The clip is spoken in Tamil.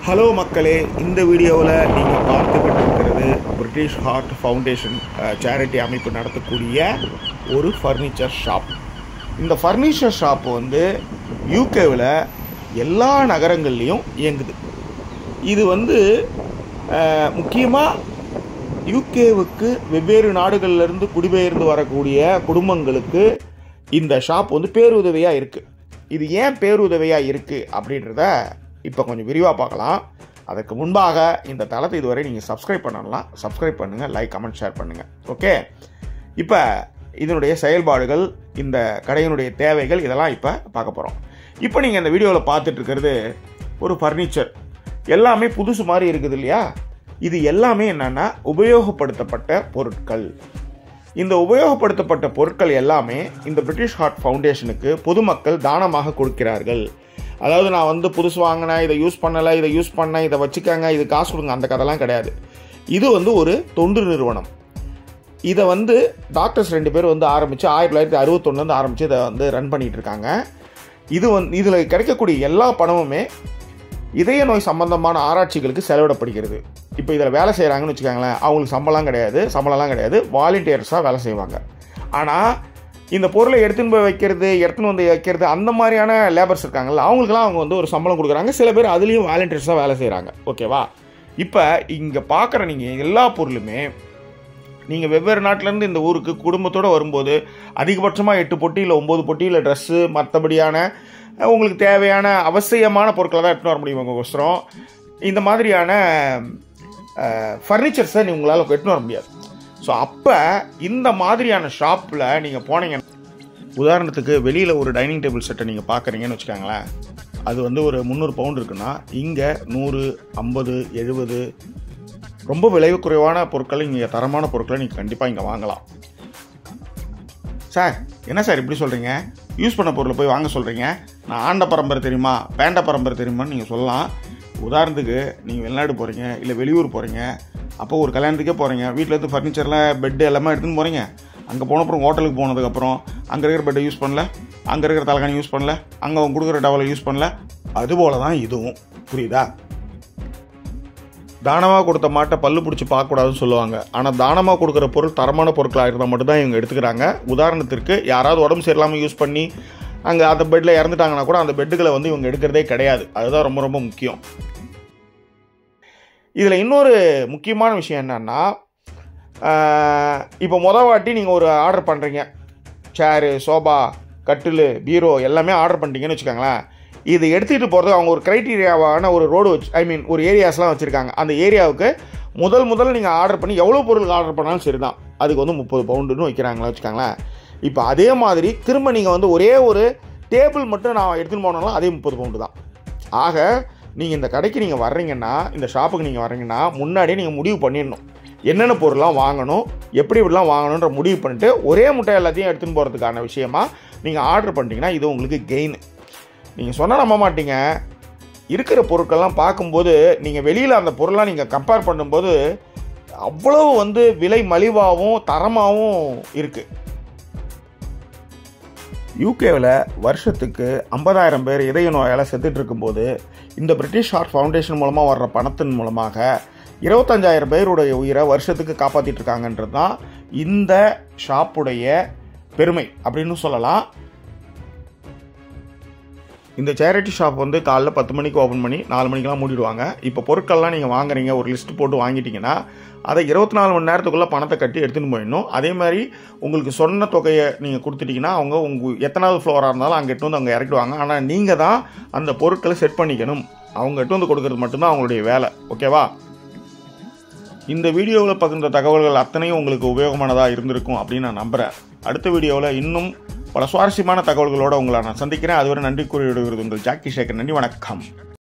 ஹலோ மக்களே இந்த வீடியோவில் நீங்கள் பார்த்துக்கிட்டு இருக்கிறது பிரிட்டிஷ் ஹார்ட் ஃபவுண்டேஷன் சேரிட்டி அமைப்பு நடத்தக்கூடிய ஒரு ஃபர்னிச்சர் ஷாப் இந்த ஃபர்னிச்சர் ஷாப் வந்து யூகேவில் எல்லா நகரங்கள்லேயும் இயங்குது இது வந்து முக்கியமாக யூகேவுக்கு வெவ்வேறு நாடுகள்லேருந்து குடிபெயர்ந்து வரக்கூடிய குடும்பங்களுக்கு இந்த ஷாப் வந்து பேருதவியாக இருக்குது இது ஏன் பேருதவியாக இருக்குது அப்படின்றத இப்போ கொஞ்சம் விரிவாக பார்க்கலாம் அதுக்கு முன்பாக இந்த தளத்தை இதுவரை நீங்கள் சப்ஸ்கிரைப் பண்ணலாம் சப்ஸ்கிரைப் பண்ணுங்கள் லைக் கமெண்ட் ஷேர் பண்ணுங்கள் ஓகே இப்போ இதனுடைய செயல்பாடுகள் இந்த கடையினுடைய தேவைகள் இதெல்லாம் இப்போ பார்க்க போகிறோம் இப்போ நீங்கள் இந்த வீடியோவில் பார்த்துட்டு இருக்கிறது ஒரு ஃபர்னிச்சர் எல்லாமே புதுசு மாதிரி இருக்குது இல்லையா இது எல்லாமே என்னன்னா உபயோகப்படுத்தப்பட்ட பொருட்கள் இந்த உபயோகப்படுத்தப்பட்ட பொருட்கள் எல்லாமே இந்த பிரிட்டிஷ் ஹார்ட் ஃபவுண்டேஷனுக்கு பொதுமக்கள் தானமாக கொடுக்கிறார்கள் அதாவது நான் வந்து புதுசு வாங்கினேன் இதை யூஸ் பண்ணலை இதை யூஸ் பண்ணேன் இதை வச்சுக்கங்க இது காசு கொடுங்க அந்த கதைலாம் கிடையாது இது வந்து ஒரு தொண்டு நிறுவனம் இதை வந்து டாக்டர்ஸ் ரெண்டு பேர் வந்து ஆரம்பித்து ஆயிரத்தி தொள்ளாயிரத்தி அறுபத்தொன்னுலேருந்து ஆரம்பித்து இதை வந்து ரன் பண்ணிகிட்டு இருக்காங்க இது வந்து இதில் கிடைக்கக்கூடிய எல்லா பணமுமே இதய நோய் சம்பந்தமான ஆராய்ச்சிகளுக்கு செலவிடப்படுகிறது இப்போ இதில் வேலை செய்கிறாங்கன்னு வச்சுக்கோங்களேன் அவங்களுக்கு சம்பளம் கிடையாது சம்பளம்லாம் கிடையாது வாலண்டியர்ஸாக வேலை செய்வாங்க ஆனால் இந்த பொருளை எடுத்துன்னு போய் வைக்கிறது எடுத்துன்னு வந்து வைக்கிறது அந்த மாதிரியான லேபர்ஸ் இருக்காங்கல்ல அவங்களுக்குலாம் அவங்க வந்து ஒரு சம்பளம் கொடுக்குறாங்க சில பேர் அதுலேயும் வாலண்டியர்ஸாக வேலை செய்கிறாங்க ஓகேவா இப்போ இங்கே பார்க்குற நீங்கள் எல்லா பொருளுமே நீங்கள் வெவ்வேறு நாட்டிலேருந்து இந்த ஊருக்கு குடும்பத்தோடு வரும்போது அதிகபட்சமாக எட்டு பொட்டி இல்லை ஒம்பது பொட்டி இல்லை ட்ரெஸ்ஸு மற்றபடியான உங்களுக்கு தேவையான அவசியமான பொருட்களை தான் எடுத்துன்னு வர முடியும் உங்கள்கோசரம் இந்த மாதிரியான ஃபர்னிச்சர்ஸை நீ உங்களால் எடுத்துன்னு வர முடியாது ஸோ அப்போ இந்த மாதிரியான ஷாப்பில் நீங்கள் போனீங்க உதாரணத்துக்கு வெளியில் ஒரு டைனிங் டேபிள் செட்டை நீங்கள் பார்க்குறீங்கன்னு வச்சுக்கோங்களேன் அது வந்து ஒரு முந்நூறு பவுண்ட் இருக்குன்னா இங்கே நூறு ஐம்பது எழுபது ரொம்ப விளைவு குறைவான பொருட்களை நீங்கள் தரமான பொருட்களை நீங்கள் கண்டிப்பாக இங்கே வாங்கலாம் சார் என்ன சார் இப்படி சொல்கிறீங்க யூஸ் பண்ண பொருளை போய் வாங்க சொல்கிறீங்க நான் ஆண்ட பரம்பரை தெரியுமா பேண்ட பரம்பரை தெரியுமான்னு நீங்கள் சொல்லலாம் உதாரணத்துக்கு நீங்கள் வெளிநாடு போகிறீங்க இல்லை வெளியூர் போகிறீங்க அப்போ ஒரு கல்யாணத்துக்கே போகிறீங்க வீட்டில் இருந்து ஃபர்னிச்சர்லாம் பெட்டு எல்லாமே எடுத்துன்னு போகிறீங்க அங்கே போன அப்புறம் ஹோட்டலுக்கு போனதுக்கப்புறம் அங்கே இருக்கிற பெட்டை யூஸ் பண்ணல அங்கே இருக்கிற தலைகாணி யூஸ் பண்ணல அங்கே அவங்க கொடுக்குற டவலை யூஸ் பண்ணல அதுபோல தான் இதுவும் புரியுதா தானமாக கொடுத்த மாட்டை பல்லு பிடிச்சி பார்க்கக்கூடாதுன்னு சொல்லுவாங்க ஆனால் தானமாக கொடுக்குற பொருள் தரமான பொருட்களாக இருந்தால் மட்டும்தான் இவங்க எடுத்துக்கிறாங்க உதாரணத்திற்கு யாராவது உடம்பு சரியில்லாமல் யூஸ் பண்ணி அங்கே அந்த பெட்டில் இறந்துட்டாங்கன்னா கூட அந்த பெட்டுகளை வந்து இவங்க எடுக்கிறதே கிடையாது அதுதான் ரொம்ப ரொம்ப முக்கியம் இதில் இன்னொரு முக்கியமான விஷயம் என்னென்னா இப்போ மொதல் வாட்டி நீங்கள் ஒரு ஆர்டர் பண்ணுறீங்க சேரு சோபா கட்டில் பீரோ எல்லாமே ஆர்டர் பண்ணிட்டீங்கன்னு வச்சுக்கோங்களேன் இது எடுத்துகிட்டு போகிறது அவங்க ஒரு க்ரைட்டீரியாவான ஒரு ரோடு வச்சு ஐ மீன் ஒரு ஏரியாஸ்லாம் வச்சுருக்காங்க அந்த ஏரியாவுக்கு முதல் முதல்ல நீங்கள் ஆர்டர் பண்ணி எவ்வளோ பொருளுக்கு ஆர்டர் பண்ணாலும் சரி தான் அதுக்கு வந்து முப்பது பவுண்டுன்னு வைக்கிறாங்களா வச்சுக்கோங்களேன் இப்போ அதே மாதிரி திரும்ப நீங்கள் வந்து ஒரே ஒரு டேபிள் மட்டும் நான் எடுத்துன்னு போனாலும் அதே முப்பது பவுண்டு தான் ஆக நீங்கள் இந்த கடைக்கு நீங்கள் வர்றீங்கன்னா இந்த ஷாப்புக்கு நீங்கள் வர்றீங்கன்னா முன்னாடியே நீங்கள் முடிவு பண்ணிடணும் என்னென்ன பொருள்லாம் வாங்கணும் எப்படி இப்படிலாம் வாங்கணுன்ற முடிவு பண்ணிட்டு ஒரே முட்டை எல்லாத்தையும் எடுத்துன்னு போகிறதுக்கான விஷயமா நீங்கள் ஆர்டர் பண்ணிட்டீங்கன்னா இது உங்களுக்கு கெயின் நீங்கள் சொன்னால் நம்ப மாட்டீங்க இருக்கிற பொருட்கள்லாம் பார்க்கும்போது நீங்கள் வெளியில் அந்த பொருளாக நீங்கள் கம்பேர் பண்ணும்போது அவ்வளோ வந்து விலை மலிவாகவும் தரமாகவும் இருக்குது யூகேவில் வருஷத்துக்கு ஐம்பதாயிரம் பேர் இதய நோயால் செத்துட்டு இருக்கும்போது இந்த பிரிட்டிஷ் ஹார்ட் ஃபவுண்டேஷன் மூலமாக வர்ற பணத்தின் மூலமாக இருபத்தஞ்சாயிரம் பேருடைய உயிரை வருஷத்துக்கு காப்பாற்றிட்டு இருக்காங்கன்றது தான் இந்த ஷாப்புடைய பெருமை அப்படின்னு சொல்லலாம் இந்த சேரிட்டி ஷாப் வந்து காலைல பத்து மணிக்கு ஓப்பன் பண்ணி நாலு மணிக்கெலாம் மூடிடுவாங்க இப்போ பொருட்கள்லாம் நீங்கள் வாங்குறீங்க ஒரு லிஸ்ட் போட்டு வாங்கிட்டீங்கன்னா அதை இருபத்தி நாலு மணி நேரத்துக்குள்ளே பணத்தை கட்டி எடுத்துகிட்டு போயிடணும் அதே மாதிரி உங்களுக்கு சொன்ன தொகையை நீங்கள் கொடுத்துட்டீங்கன்னா அவங்க உங்கள் எத்தனாவது ஃப்ளோராக இருந்தாலும் அங்கே எட்டு வந்து அவங்க இறக்கிடுவாங்க ஆனால் நீங்கள் தான் அந்த பொருட்களை செட் பண்ணிக்கணும் அவங்க எட்டு வந்து கொடுக்கறது மட்டும்தான் அவங்களுடைய வேலை ஓகேவா இந்த வீடியோவில் பகிர்ந்த தகவல்கள் அத்தனையும் உங்களுக்கு உபயோகமானதாக இருந்திருக்கும் அப்படின்னு நான் நம்புகிறேன் அடுத்த வீடியோவில் இன்னும் பல சுவாரஸ்யமான தகவல்களோடு உங்களை நான் சந்திக்கிறேன் அதுவரை நன்றி கூறி விடுகிறது உங்கள் ஜாக்கி சேகர் நன்றி வணக்கம்